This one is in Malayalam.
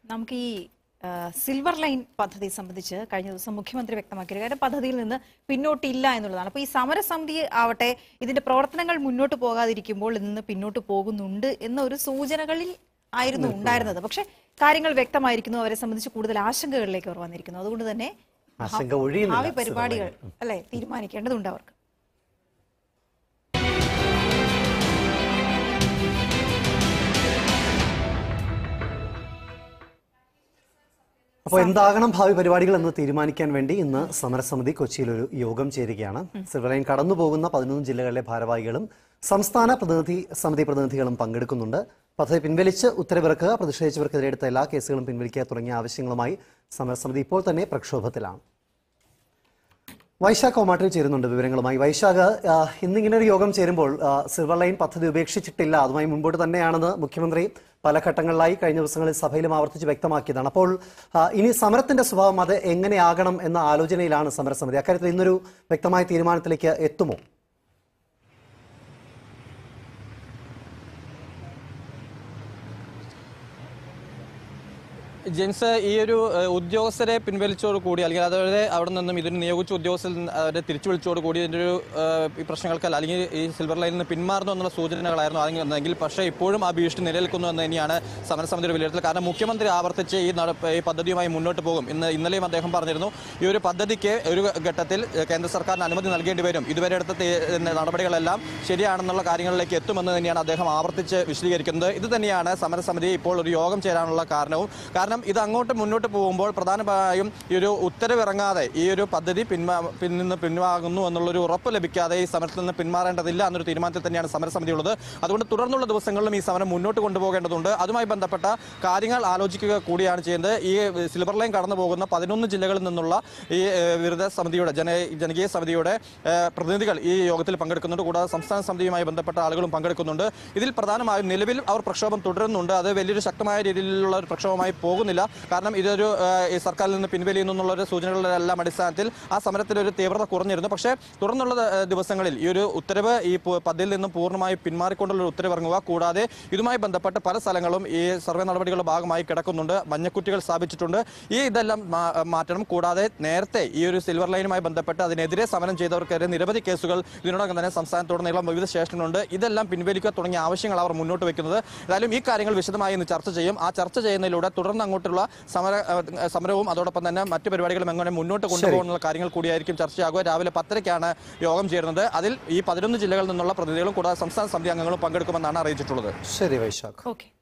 നമുക്ക് ഈ ആ, സിൽവർ ലൈൻ പദ്ധതി സംബന്ധിച്ച് കഴിഞ്ഞ ദിവസം മുഖ്യമന്ത്രി വ്യക്തമാക്കിയ കാര്യം പദ്ധതിയിൽ നിന്ന് പിന്നോട്ടില്ല എന്നുള്ളതാണ് അപ്പോൾ ഈ സമരസമിതി ആവട്ടെ ഇതിന്റെ പ്രവർത്തനങ്ങൾ മുന്നോട്ട് പോകാതിരിക്കുമ്പോൾ ഇന്ന് പിന്നോട്ട് പോകുന്നുണ്ട് എന്ന ഒരു സൂചനകളിൽ ആയിരുന്നു ഉണ്ടായിരുന്നത് പക്ഷെ കാര്യങ്ങൾ വ്യക്തമായിരിക്കുന്നു അവരെ സംബന്ധിച്ച് കൂടുതൽ ആശങ്കകളിലേക്ക് അവർ വന്നിരിക്കുന്നു അതുകൊണ്ട് തന്നെ ആശങ്ക ഒഴിയുന്നില്ല ഭാവി പരിപാടികൾ അല്ലെ തീരുമാനിക്കേണ്ടതുണ്ട് അവർക്ക് അപ്പോൾ എന്താകണം ഭാവി പരിപാടികൾ എന്ന് തീരുമാനിക്കാൻ വേണ്ടി ഇന്ന് സമരസമിതി കൊച്ചിയിൽ ഒരു യോഗം ചേരുകയാണ് സിൽവർ ലൈൻ കടന്നു പോകുന്ന പതിനൊന്ന് ജില്ലകളിലെ ഭാരവാഹികളും സംസ്ഥാന പ്രതിനിധി സമിതി പ്രതിനിധികളും പങ്കെടുക്കുന്നുണ്ട് പദ്ധതി പിൻവലിച്ച് ഉത്തരവിറക്കുക പ്രതിഷേധിച്ചവർക്കെതിരെ എടുത്ത എല്ലാ കേസുകളും പിൻവലിക്കുക തുടങ്ങിയ ആവശ്യങ്ങളുമായി സമരസമിതി ഇപ്പോൾ തന്നെ പ്രക്ഷോഭത്തിലാണ് വൈശാഖ് കോമാട്ടിൽ ചേരുന്നുണ്ട് വിവരങ്ങളുമായി വൈശാഖ് ആ, ഇന്നിങ്ങനെ ഒരു യോഗം ചേരുമ്പോൾ ആ, സിൽവർ ലൈൻ പദ്ധതി ഉപേക്ഷിച്ചിട്ടില്ല അതുമായി മുമ്പോട്ട് തന്നെയാണെന്ന് മുഖ്യമന്ത്രി പല ഘട്ടങ്ങളിലായി കഴിഞ്ഞ ദിവസങ്ങളിൽ സഭയിലും ആവർത്തിച്ച് വ്യക്തമാക്കിയതാണ് അപ്പോൾ ആ, ഇനി സമരത്തിന്റെ സ്വഭാവം അത് എങ്ങനെയാകണം എന്ന ആലോചനയിലാണ് സമരസമിതി അക്കാര്യത്തിൽ ഇന്നൊരു വ്യക്തമായ തീരുമാനത്തിലേക്ക് എത്തുമോ ജെയിംസ് ഈ ഒരു ഏഹ്, ഉദ്യോഗസ്ഥരെ പിൻവലിച്ചോട് കൂടി അല്ലെങ്കിൽ അതായത് അവിടെ നിന്നും ഇതിന് നിയോഗിച്ച ഉദ്യോഗസ്ഥരിൽ നിന്ന് അവരെ തിരിച്ചു വിളിച്ചോട് കൂടി ഇതിന്റെ ഒരു ഏഹ്, ഈ പ്രശ്നങ്ങൾക്കല്ല അല്ലെങ്കിൽ ഈ സിൽവർ ലൈനിൽ നിന്ന് പിന്മാറുന്നു എന്നുള്ള സൂചനകളായിരുന്നു ആദ്യം വന്നതെങ്കിൽ പക്ഷേ ഇപ്പോഴും ആ ഭീഷണി നിലനിൽക്കുന്നു എന്ന് തന്നെയാണ് സമരസമിതിയുടെ വിലയിരുത്തൽ കാരണം മുഖ്യമന്ത്രി ആവർത്തിച്ച് ഈ നട- ഈ പദ്ധതിയുമായി മുന്നോട്ട് പോകും ഇന്ന് ഇന്നലെയും അദ്ദേഹം പറഞ്ഞിരുന്നു ഈ ഒരു പദ്ധതിക്ക് ഒരു ഘട്ടത്തിൽ ഏഹ്, കേന്ദ്ര സർക്കാരിന് അനുമതി നൽകേണ്ടി വരും ഇതുവരെ എടുത്ത തേ- നടപടികളെല്ലാം ശരിയാണെന്നുള്ള കാര്യങ്ങളിലേക്ക് എത്തുമെന്ന് തന്നെയാണ് അദ്ദേഹം ആവർത്തിച്ച് വിശദീകരിക്കുന്നത് ഇത് തന്നെയാണ് സമരസമിതി ഇപ്പോൾ ഒരു യോഗം ചേരാനുള്ള കാരണവും കാരണം ഇത് അങ്ങോട്ട് മുന്നോട്ട് പോകുമ്പോൾ പ്രധാനമായും ഈ ഒരു ഉത്തരവിറങ്ങാതെ ഈ ഒരു പദ്ധതി പിന്മാ പിൻ നിന്ന് പിൻവാങ്ങുന്നു എന്നുള്ളൊരു ഉറപ്പ് ലഭിക്കാതെ ഈ സമരത്തിൽ നിന്ന് പിന്മാറേണ്ടതില്ല എന്നൊരു തീരുമാനത്തിൽ തന്നെയാണ് സമരസമിതി ഉള്ളത് അതുകൊണ്ട് തുടർന്നുള്ള ദിവസങ്ങളിലും ഈ സമരം മുന്നോട്ട് കൊണ്ടുപോകേണ്ടതുണ്ട് അതുമായി ബന്ധപ്പെട്ട കാര്യങ്ങൾ ആലോചിക്കുക കൂടിയാണ് ചെയ്യുന്നത് ഈ സിൽവർ ലൈൻ കടന്നു പോകുന്ന പതിനൊന്ന് ജില്ലകളിൽ നിന്നുള്ള ഈ ഏഹ്, വിരുദ്ധ സമിതിയുടെ ജന ജനകീയ സമിതിയുടെ ഏഹ്, പ്രതിനിധികൾ ഈ യോഗത്തിൽ പങ്കെടുക്കുന്നുണ്ട് കൂടാതെ സംസ്ഥാന സമിതിയുമായി ബന്ധപ്പെട്ട ആളുകളും പങ്കെടുക്കുന്നുണ്ട് ഇതിൽ പ്രധാനമായും നിലവിൽ അവർ പ്രക്ഷോഭം തുടരുന്നുണ്ട് അത് വലിയൊരു ശക്തമായ രീതിയിലുള്ള ഒരു പ്രക്ഷോഭമായി പോകുന്നില്ല കാരണം ഇതൊരു ഏഹ്, ഈ സർക്കാരിൽ നിന്ന് പിൻവലിയുന്നു എന്നുള്ള ഒരു സൂചനകളുടെ എല്ലാം അടിസ്ഥാനത്തിൽ ആ സമരത്തിൽ ഒരു തീവ്രത കുറഞ്ഞിരുന്നു പക്ഷേ തുടർന്നുള്ള ഏഹ്, ദിവസങ്ങളിൽ ഈ ഒരു ഉത്തരവ് ഈ പു- പദ്ധതിയിൽ നിന്നും പൂർണ്ണമായി പിന്മാറിക്കൊണ്ടുള്ള ഒരു ഉത്തരവ് ഇറങ്ങുക കൂടാതെ ഇതുമായി ബന്ധപ്പെട്ട് പല സ്ഥലങ്ങളും ഈ സർവേ നടപടികളുടെ ഭാഗമായി കിടക്കുന്നുണ്ട് മഞ്ഞക്കുറ്റികൾ സ്ഥാപിച്ചിട്ടുണ്ട് ഈ ഇതെല്ലാം മാ- മാറ്റണം കൂടാതെ നേരത്തെ ഈ ഒരു സിൽവർ ലൈനുമായി ബന്ധപ്പെട്ട് അതിനെതിരെ സമരം ചെയ്തവർക്കെതിരെ നിരവധി കേസുകൾ ഇതിനോടകം തന്നെ സംസ്ഥാനത്തുടനീളം വിവിധ സ്റ്റേഷനുകളുണ്ട് ഇതെല്ലാം പിൻവലിക്കുക തുടങ്ങിയ ആവശ്യങ്ങൾ അവർ മുന്നോട്ട് വെക്കുന്നത് ഏതായാലും ഈ കാര്യങ്ങൾ വിശദമായി ഇന്ന് ചർച്ച ചെയ്യും ആ ചർച്ച ചെയ്യുന്നതിലൂടെ തുടർന്ന് അങ്ങോട്ടുള്ള സമര ഏഹ്, സമരവും അതോടൊപ്പം തന്നെ മറ്റു പരിപാടികളും എങ്ങനെ മുന്നോട്ട് കൊണ്ടുപോകുന്ന കാര്യങ്ങൾ കൂടിയായിരിക്കും ചർച്ചയാകുക രാവിലെ പത്തരയ്ക്കാണ് യോഗം ചേരുന്നത് അതിൽ ഈ പതിനൊന്ന് ജില്ലകളിൽ നിന്നുള്ള പ്രതിനിധികളും കൂടാതെ സംസ്ഥാന സമിതി അംഗങ്ങളും പങ്കെടുക്കുമെന്നാണ് അറിയിച്ചിട്ടുള്ളത് ശരി വൈശാഖ് ഓക്കെ